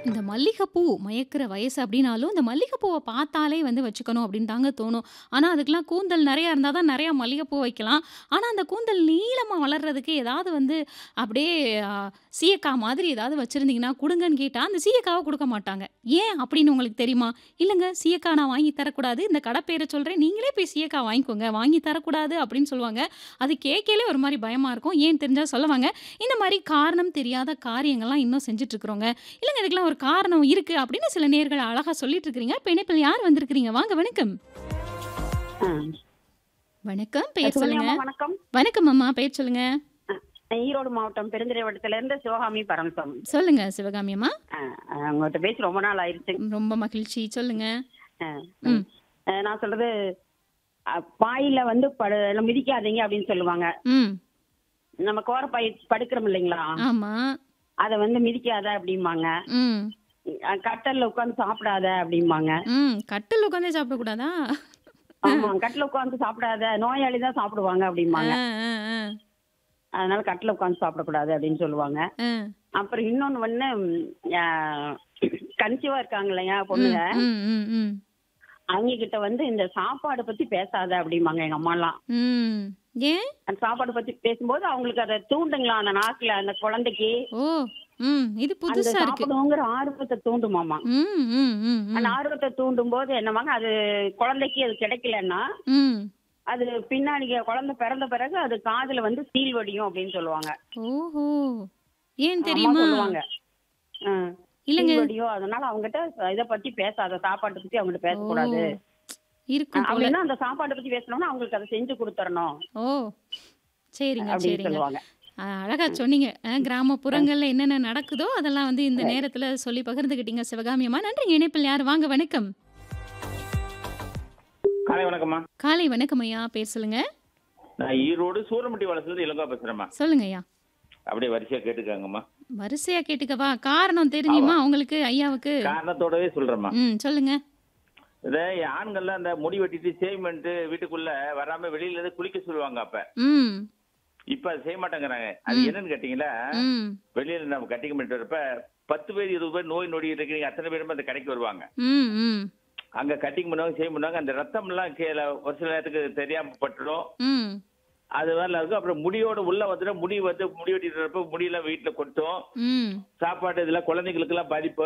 இந்த மல்லிகைப்பூ மயக்கிற வயசு அப்படின்னாலும், இந்த மல்லிகைப்பூவ பார்த்தாலே வந்து வச்சுக்கணும் அப்படின்னு தாங்க தோணும். ஆனா, அதுக்கெல்லாம் கூந்தல் நெறையா இருந்தா தான் நெறையா மல்லிகைப்பூ வைக்கலாம். ஆனா, அந்த கூந்தல் நீளமா வளர்றதுக்கு ஏதாவது வந்து அப்படியே அ சீயக்கா மாதிரி ஏதாவது வச்சிருந்தீங்கன்னா குடுங்கன்னு கேட்டா, அந்த சீயக்காவ குடுக்க மாட்டாங்க. ஏன் அப்படின்னு உங்களுக்கு தெரியுமா? இல்லங்க சீயக்கா நான் வாங்கி தரக்கூடாது. இந்த கடை பேர சொல்றேன். நீங்களே போய் சீயக்கா வாங்கிக்கோங்க. வாங்கி தரக்கூடாது அப்படின்னு சொல்லுவாங்க. அது கேட்கையிலே ஒரு மாரி பயமா இருக்கும். ஏன்னு தெரிஞ்சா சொல்லுவாங்க. இந்த மாரி காரணம் தெரியாத காரியங்கள்லாம் இன்னும் செஞ்சுட்டு இருக்கிறோங்க. இல்லங்க இதுக்கெல்லாம் ஒரு காரணம் இருக்கு அப்படின்னு சில நேயர்கள் அழகா சொல்லிட்டு இருக்கிறீங்க. இப்ப இணைப்பில் யார் வந்திருக்கிறீங்க? வாங்க வணக்கம். ஆ. வணக்கம். பெயர் சுகன்யா சொல்லுங்க. அம்மா வணக்கம். வணக்கம் அம்மா. பெயர் சொல்லுங்க. அ, ஈரோடு மாவட்டம் பெருந்துறை வட்டத்துல இருந்து சிவகாமி பரமசம். சொல்லுங்க சிவகாமி அம்மா. ஆ, ஆ, உங்ககிட்ட பேசி ரொம்ப நாள் ஆயிருச்சு. ரொம்ப மகிழ்ச்சி. சொல்லுங்க. ஆ, ம். ஆ, நான் சொல்றது அ, பாயில வந்து படு மிதிக்காதீங்க அப்படின்னு சொல்லுவாங்க. ம். நம்ம கோரப்பாய் படுக்கிறோம் இல்லைங்களா? ஆமா. அத வந்து மிதிக்காத அப்படிம்பாங்க. ம். அ, கட்டல்ல உட்கார்ந்து சாப்பிடாத அப்படிம்பாங்க. ம். கட்டில்ல உட்காந்தே சாப்பிடக்கூடாதா? ஆமா கட்டில உட்கார்ந்து சாப்பிடாத நோயாளி தான் சாப்பிடுவாங்க ஆ, அப்படிம்பாங்க. ஆ, ஆ. அதனால கட்டில உட்கார்ந்து சாப்பிடக்கூடாது அப்படின்னு சொல்லுவாங்க. ஆ. அப்புறம் இன்னொன்னு வந்து கன்சீவா இருக்காங்க இல்லையா ம், பொண்ணுங்க ம், ம், ம். அவங்க கிட்ட வந்து இந்த சாப்பாடு பத்தி பேசாத அப்படிம்பாங்க எங்க அம்மா எல்லாம் ம். ஏன்? அந்த சாப்பாடு பத்தி பேசும்போது அவங்களுக்கு அதை தூண்டுங்களா அந்த நாக்குல அந்த குழந்தைக்கு ஓ! ம். இது அந்த புதுசா இருக்கு. சாப்பிடுவோங்கிற ஆர்வத்தை தூண்டுமாமா ம், ம், ம், அந்த ம். ஆர்வத்தை தூண்டும் போது என்னவாங்க அது குழந்தைக்கு அது கிடைக்கலன்னா ம். அது பின்னாடி குழந்தை பிறந்த பிறகு அது காதுல வந்து சீல் வடியும் அப்படின்னு சொல்லுவாங்க ஓஹோ! ஏன் அம்மா தெரியுமா? சொல்லுவாங்க ஆ, இல்லங்க. சீல் வடியும் அதனால அவங்ககிட்ட இத பத்தி பேசாத சாப்பாட்டை பத்தி அவங்ககிட்ட ஓ! பேசக்கூடாது இருக்கும் போல. அப்படின்னா அந்த சாப்பாட்டை பத்தி பேசணும்னா அவங்களுக்கு அதை செஞ்சு கொடுத்துறணும் ஓ! சரிங்க, அப்படின்னு சரிங்க. சொல்லுவாங்க அ அழகா சொன்னீங்க. அ கிராமப்புறங்கள்ல என்னென்ன நடக்குதோ, அதெல்லாம் வந்து இந்த நேரத்துல சொல்லி பகிர்ந்துக்கிட்டீங்க சிவகாமி அம்மா. நன்றிங்க. இணைப்பில் யார்? வாங்க வணக்கம். காலை வணக்கம்மா காலை வணக்கம் ஐயா. பேர் சொல்லுங்க. நான் ஈரோடு சூரமட்டி வளசுலேருந்து இளங்கா பேசுறேம்மா சொல்லுங்க ஐயா. அப்படியே வரிசையா கேட்டுக்காங்கம்மா வரிசையா கேட்டுக்கவா? காரணம் தெரியுமா உங்களுக்கு ஐயாவுக்கு? காரணத்தோடவே சொல்றேம்மா ம். சொல்லுங்க. இத ஆண்கள்லாம் அந்த முடி வெட்டிட்டு சேவ் பண்ணிட்டு வீட்டுக்குள்ள வராம வெளியில இருந்து குளிக்க சொல்லுவாங்க அப்ப ம். இப்ப அதை செய்ய மாட்டேங்கிறாங்க அது ம். என்னன்னு கேட்டீங்களா ம். வெளியில நம்ம கட்டிக்க பண்ணிட்டு வரப்ப பத்து பேர் இருபது பேர் நோய் நொடி இருக்கிறீங்க அத்தனை பேருமே அந்த கடைக்கு வருவாங்க ம். ம். அங்க கட்டிங் பண்ணுவாங்க சேவ் பண்ணுவாங்க அந்த ரத்தம் எல்லாம் கீழே ஒரு சில நேரத்துக்கு தெரியாம பட்டுடும் ம். அது வேலை இருக்கும் அப்புறம் முடியோட உள்ள வந்துடும் முடி வந்து முடி வெட்டிட்டு வரப்ப முடியெல்லாம் வீட்டுல கொட்டும் ம். சாப்பாடு இதெல்லாம் குழந்தைங்களுக்கு எல்லாம் பாதிப்பு